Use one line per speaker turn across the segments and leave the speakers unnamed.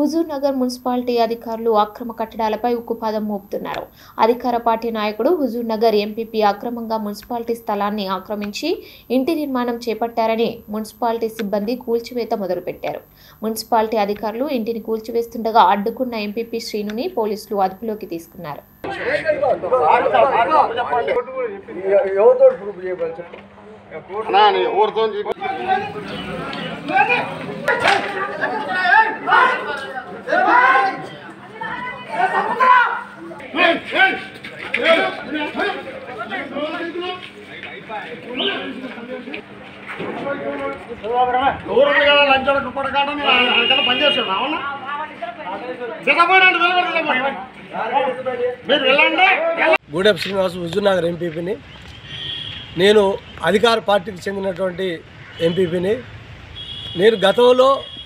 Huzur Nagar municipality అధికారులు అక్రమ కట్టడాలపై ఉక్కుపాదం మోపుతున్నారు అధికార పార్టీ నాయకుడు హుజూర్ నగర్ ఎంపీపీ అక్రమంగా మున్సిపాలిటీ స్థలాన్ని ఆక్రమించి ఇంటి నిర్మాణం చేపట్టారని మున్సిపాలిటీ సిబ్బంది కూల్చివేత మొదలుపెట్టారు మున్సిపాలిటీ అధికారులు ఇంటిని కూల్చివేస్తుండగా అడ్డుకున్న ఎంపీపీ శ్రీనుని పోలీసులు అదుపులోకి తీసుకున్నారు
ఎవరితో ప్రూఫ్ చేయబడి చెప్పు
అన్నా నీ ఊరితో చెప్పి ఊరుంది కదా లంచాల కుప్పటి కాడ అక్కడ పనిచేస్తాడు అవునా సిద్ధపోయినండి మీరు వెళ్ళండి
గూడెం శ్రీనివాస్ హుజూర్నగర్ ఎంపీపీని నేను అధికార పార్టీకి చెందినటువంటి ఎంపీపీని నేను గతంలో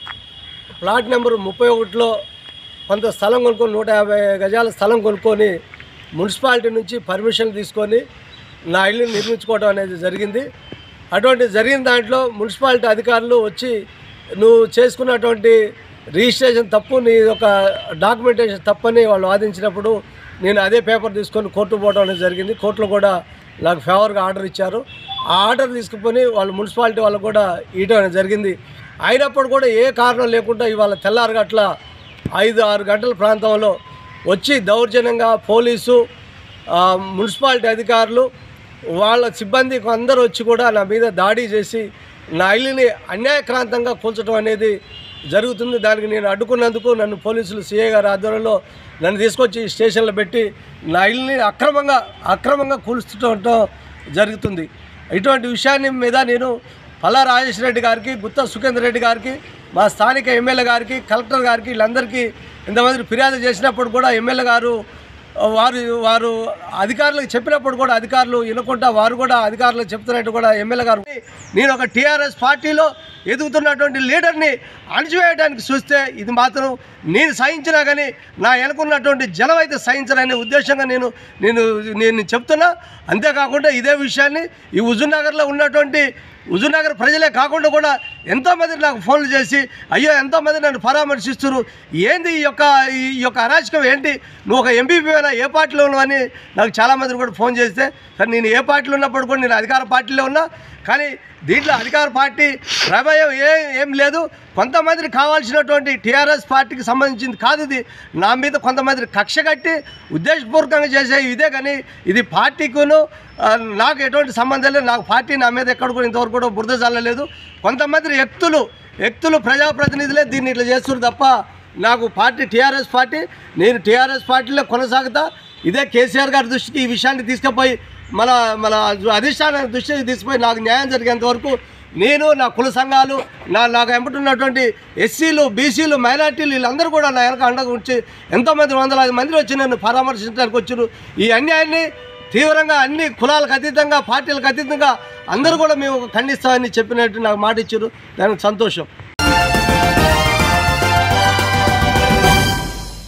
ప్లాట్ నెంబర్ ముప్పై ఒకటిలో కొంత స్థలం కొనుక్కొని నూట యాభై గజాల స్థలం కొనుక్కొని మున్సిపాలిటీ నుంచి పర్మిషన్ తీసుకొని నా ఇల్లు నిర్మించుకోవడం అనేది జరిగింది అటువంటి జరిగిన దాంట్లో మున్సిపాలిటీ అధికారులు వచ్చి నువ్వు చేసుకున్నటువంటి రిజిస్ట్రేషన్ తప్పు నీ యొక్క డాక్యుమెంటేషన్ తప్పని వాళ్ళు వాదించినప్పుడు నేను అదే పేపర్ తీసుకొని కోర్టు పోవడం అనేది జరిగింది కోర్టులో కూడా నాకు ఫేవర్గా ఆర్డర్ ఇచ్చారు ఆ ఆర్డర్ తీసుకుని వాళ్ళు మున్సిపాలిటీ వాళ్ళకు కూడా ఇవ్వడం అనేది జరిగింది అయినప్పుడు కూడా ఏ కారణం లేకుండా ఇవాళ తెల్లారగట్ల ఐదు ఆరు గంటల ప్రాంతంలో వచ్చి దౌర్జన్యంగా పోలీసు ఆ, మున్సిపాలిటీ అధికారులు వాళ్ళ సిబ్బంది అందరూ వచ్చి కూడా నా మీద దాడి చేసి నా ఇల్లుని అన్యాయక్రాంతంగా కూల్చడం అనేది జరుగుతుంది దానికి నేను అడ్డుకున్నందుకు నన్ను పోలీసులు సిఐ గారి ఆధ్వర్యంలో నన్ను తీసుకొచ్చి స్టేషన్లో పెట్టి నా ఇల్లుని అక్రమంగా అక్రమంగా కూల్చడం జరుగుతుంది ఇటువంటి విషయాన్ని మీద నేను పల్లా రాజేశ్వర రెడ్డి గారికి గుత్తా సుఖేందర్ రెడ్డి గారికి మా స్థానిక ఎమ్మెల్యే గారికి కలెక్టర్ గారికి వీళ్ళందరికీ ఇంతమంది ఫిర్యాదు చేసినప్పుడు కూడా ఎమ్మెల్యే గారు వారు వారు అధికారులకు చెప్పినప్పుడు కూడా అధికారులు వినకుండా వారు కూడా అధికారులకు చెప్తున్నట్టు కూడా ఎమ్మెల్యే గారు నేను ఒక టీఆర్ఎస్ పార్టీలో ఎదుగుతున్నటువంటి లీడర్ని అణిచివేయడానికి చూస్తే ఇది మాత్రం నేను సహించినా కానీ నా వెనుకున్నటువంటి జనం అయితే సహించరనే ఉద్దేశంగా నేను నేను నేను చెప్తున్నా అంతేకాకుండా ఇదే విషయాన్ని ఈ హుజూర్నగర్లో ఉన్నటువంటి హుజూర్నగర్ ప్రజలే కాకుండా కూడా ఎంతోమంది నాకు ఫోన్లు చేసి అయ్యో ఎంతోమంది నన్ను పరామర్శిస్తున్నారు ఏంది ఈ యొక్క ఈ యొక్క అరాచకం ఏంటి నువ్వు ఒక ఎంపీపీ అయినా ఏ పార్టీలో ఉన్నావని నాకు చాలామంది కూడా ఫోన్ చేస్తే సరే నేను ఏ పార్టీలో ఉన్నప్పుడు కూడా నేను అధికార పార్టీలో ఉన్నా కానీ దీంట్లో అధికార పార్టీ ప్రమేయం ఏ ఏం లేదు కొంతమందికి కావాల్సినటువంటి టీఆర్ఎస్ పార్టీకి సంబంధించింది కాదు ఇది నా మీద కొంతమంది కక్ష కట్టి ఉద్దేశపూర్వకంగా చేసే ఇదే కానీ ఇది పార్టీకును ఆ, నాకు ఎటువంటి సంబంధం లేదు నాకు పార్టీ నా మీద ఎక్కడ కూడా ఇంతవరకు కూడా బురద చల్లలేదు కొంతమంది వ్యక్తులు వ్యక్తులు ప్రజాప్రతినిధులే దీన్ని ఇట్లా చేస్తున్నారు తప్ప నాకు పార్టీ టీఆర్ఎస్ పార్టీ నేను టీఆర్ఎస్ పార్టీలో కొనసాగుతా ఇదే కేసీఆర్ గారి దృష్టికి ఈ విషయాన్ని తీసుకుపోయి మన మన అధిష్టాన దృష్టికి తీసుకుపోయి నాకు న్యాయం జరిగేంత వరకు నేను నా కుల సంఘాలు నా నాకు ఎంపటున్నటువంటి ఎస్సీలు బీసీలు మైనార్టీలు వీళ్ళందరూ కూడా నా వెనక అండగా ఉంచి ఎంతోమంది వందలాది మంది వచ్చి నన్ను పరామర్శించడానికి వచ్చారు ఈ అన్యాయాన్ని తీవ్రంగా అన్ని కులాలకు అతీతంగా పార్టీలకు అతీతంగా అందరూ కూడా మేము ఖండిస్తామని చెప్పినట్టు నాకు మాట ఇచ్చారు దానికి సంతోషం